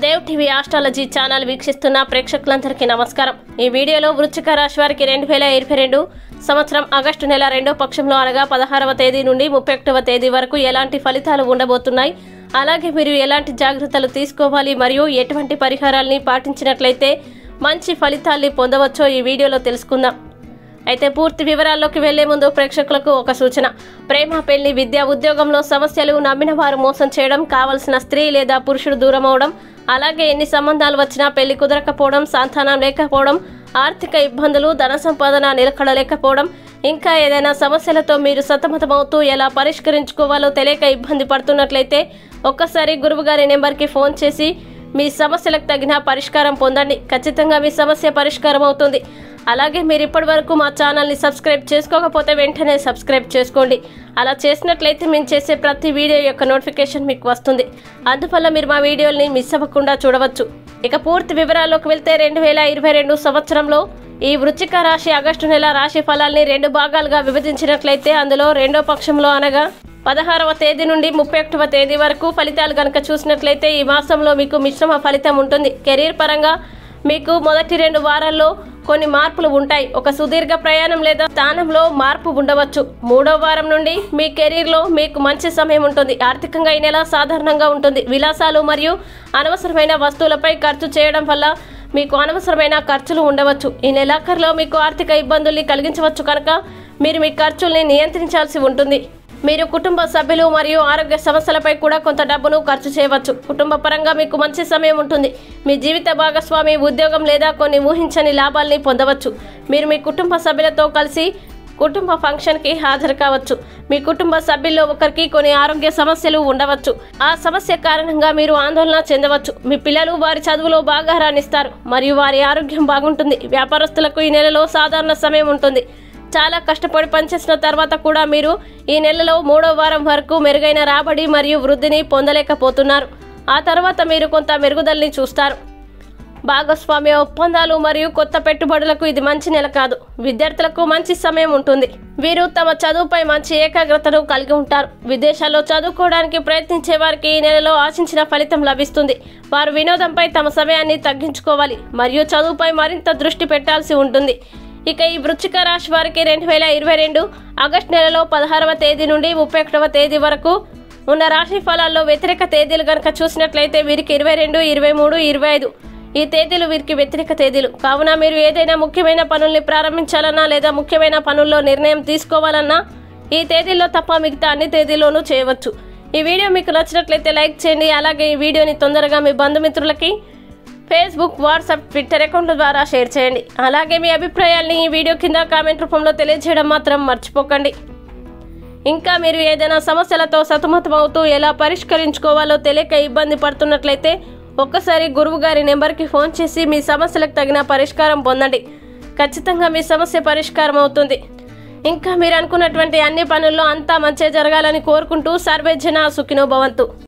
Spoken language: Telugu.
దేవ్ టీవీ ఆస్ట్రాలజీ ఛానల్ వీక్షిస్తున్న ప్రేక్షకులందరికీ నమస్కారం ఈ వీడియోలో వృశ్చిక రాశి వారికి రెండు వేల ఇరవై రెండు సంవత్సరం ఆగస్టు నెల రెండో పక్షంలో అనగా పదహారవ తేదీ నుండి ముప్పై ఒకటవ తేదీ వరకు ఎలాంటి ఫలితాలు ఉండబోతున్నాయి అలాగే మీరు ఎలాంటి జాగ్రత్తలు తీసుకోవాలి మరియు ఎటువంటి పరిహారాల్ని పాటించినట్లయితే మంచి ఫలితాల్ని పొందవచ్చో ఈ వీడియోలో తెలుసుకుందాం అయితే పూర్తి వివరాల్లోకి వెళ్లే ముందు ప్రేక్షకులకు ఒక సూచన ప్రేమ పెళ్లి విద్య ఉద్యోగంలో సమస్యలు నమ్మిన వారు మోసం చేయడం కావలసిన స్త్రీ లేదా పురుషుడు దూరం అవడం అలాగే ఎన్ని సంబంధాలు వచ్చినా పెళ్లి కుదరకపోవడం సంతానం లేకపోవడం ఆర్థిక ఇబ్బందులు ధన సంపాదన నిలకడలేకపోవడం ఇంకా ఏదైనా సమస్యలతో మీరు సతమతమవుతూ ఎలా పరిష్కరించుకోవాలో తెలియక ఇబ్బంది పడుతున్నట్లయితే ఒక్కసారి గురువుగారి నెంబర్కి ఫోన్ చేసి మీ సమస్యలకు తగిన పరిష్కారం పొందండి ఖచ్చితంగా మీ సమస్య పరిష్కారం అవుతుంది అలాగే మీరు ఇప్పటి వరకు మా ఛానల్ని సబ్స్క్రైబ్ చేసుకోకపోతే వెంటనే సబ్స్క్రైబ్ చేసుకోండి అలా చేసినట్లయితే మేము చేసే ప్రతి వీడియో యొక్క నోటిఫికేషన్ మీకు వస్తుంది అందువల్ల మీరు మా వీడియోల్ని మిస్ అవ్వకుండా చూడవచ్చు ఇక పూర్తి వివరాల్లోకి వెళ్తే రెండు వేల ఇరవై రెండు సంవత్సరంలో ఈ వృశ్చిక రాశి ఆగస్టు నెల రాశి ఫలాల్ని రెండు భాగాలుగా విభజించినట్లయితే అందులో రెండో పక్షంలో అనగా పదహారవ తేదీ నుండి ముప్పై ఒకటవ తేదీ వరకు ఫలితాలు కనుక చూసినట్లయితే ఈ మాసంలో మీకు మిశ్రమ ఫలితం ఉంటుంది కెరీర్ పరంగా మీకు మొదటి రెండు వారాల్లో కొన్ని మార్పులు ఉంటాయి ఒక సుదీర్ఘ ప్రయాణం లేదా స్థానంలో మార్పు ఉండవచ్చు మూడో వారం నుండి మీ కెరీర్లో మీకు మంచి సమయం ఉంటుంది ఆర్థికంగా ఈ నెల సాధారణంగా ఉంటుంది విలాసాలు మరియు అనవసరమైన వస్తువులపై ఖర్చు చేయడం వల్ల మీకు అనవసరమైన ఖర్చులు ఉండవచ్చు ఈ నెలాఖరులో మీకు ఆర్థిక ఇబ్బందుల్ని కలిగించవచ్చు కనుక మీరు మీ ఖర్చుల్ని నియంత్రించాల్సి ఉంటుంది మీరు కుటుంబ సభ్యులు మరియు ఆరోగ్య సమస్యలపై కూడా కొంత డబ్బును ఖర్చు చేయవచ్చు కుటుంబ పరంగా మీకు మంచి సమయం ఉంటుంది మీ జీవిత భాగస్వామి ఉద్యోగం లేదా కొన్ని ఊహించని లాభాల్ని పొందవచ్చు మీరు మీ కుటుంబ సభ్యులతో కలిసి కుటుంబ ఫంక్షన్కి హాజరు కావచ్చు మీ కుటుంబ సభ్యుల్లో ఒకరికి కొన్ని ఆరోగ్య సమస్యలు ఉండవచ్చు ఆ సమస్య కారణంగా మీరు ఆందోళన చెందవచ్చు మీ పిల్లలు వారి చదువులో బాగా రాణిస్తారు మరియు వారి ఆరోగ్యం బాగుంటుంది వ్యాపారస్తులకు ఈ నెలలో సాధారణ సమయం ఉంటుంది చాలా కష్టపడి పనిచేసిన తర్వాత కూడా మీరు ఈ నెలలో మూడో వారం వరకు మెరుగైన రాబడి మరియు వృద్ధిని పొందలేకపోతున్నారు ఆ తర్వాత మీరు కొంత మెరుగుదలని చూస్తారు భాగస్వామ్య ఒప్పందాలు మరియు కొత్త పెట్టుబడులకు ఇది మంచి నెల కాదు విద్యార్థులకు మంచి సమయం ఉంటుంది వీరు తమ చదువుపై మంచి ఏకాగ్రతను కలిగి ఉంటారు విదేశాల్లో చదువుకోవడానికి ప్రయత్నించే వారికి ఈ నెలలో ఆశించిన ఫలితం లభిస్తుంది వారు వినోదంపై తమ సమయాన్ని తగ్గించుకోవాలి మరియు చదువుపై మరింత దృష్టి పెట్టాల్సి ఉంటుంది ఇక ఈ వృశ్చిక రాశి వారికి రెండు వేల ఇరవై రెండు ఆగస్టు నెలలో పదహారవ తేదీ నుండి ముప్పై ఒకటవ తేదీ వరకు ఉన్న రాశి ఫలాల్లో వ్యతిరేక తేదీలు గనక చూసినట్లయితే వీరికి ఇరవై రెండు ఇరవై మూడు ఇరవై ఐదు ఈ తేదీలు వీరికి వ్యతిరేక తేదీలు కావున మీరు ఏదైనా ముఖ్యమైన పనుల్ని ప్రారంభించాలన్నా లేదా ముఖ్యమైన పనుల్లో నిర్ణయం తీసుకోవాలన్నా ఈ తేదీల్లో తప్ప మిగతా అన్ని తేదీల్లోనూ చేయవచ్చు ఈ వీడియో మీకు నచ్చినట్లయితే లైక్ చేయండి అలాగే ఈ వీడియోని తొందరగా మీ బంధుమిత్రులకి ఫేస్బుక్ వాట్సాప్ ట్విట్టర్ అకౌంట్ల ద్వారా షేర్ చేయండి అలాగే మీ అభిప్రాయాల్ని ఈ వీడియో కింద కామెంట్ రూపంలో తెలియజేయడం మాత్రం మర్చిపోకండి ఇంకా మీరు ఏదైనా సమస్యలతో సతమతమవుతూ ఎలా పరిష్కరించుకోవాలో తెలియక ఇబ్బంది పడుతున్నట్లయితే ఒక్కసారి గురువు గారి నెంబర్కి ఫోన్ చేసి మీ సమస్యలకు తగిన పరిష్కారం పొందండి ఖచ్చితంగా మీ సమస్య పరిష్కారం అవుతుంది ఇంకా మీరు అనుకున్నటువంటి అన్ని పనుల్లో అంతా మంచి జరగాలని కోరుకుంటూ సర్వేజన సుఖినో భవంతు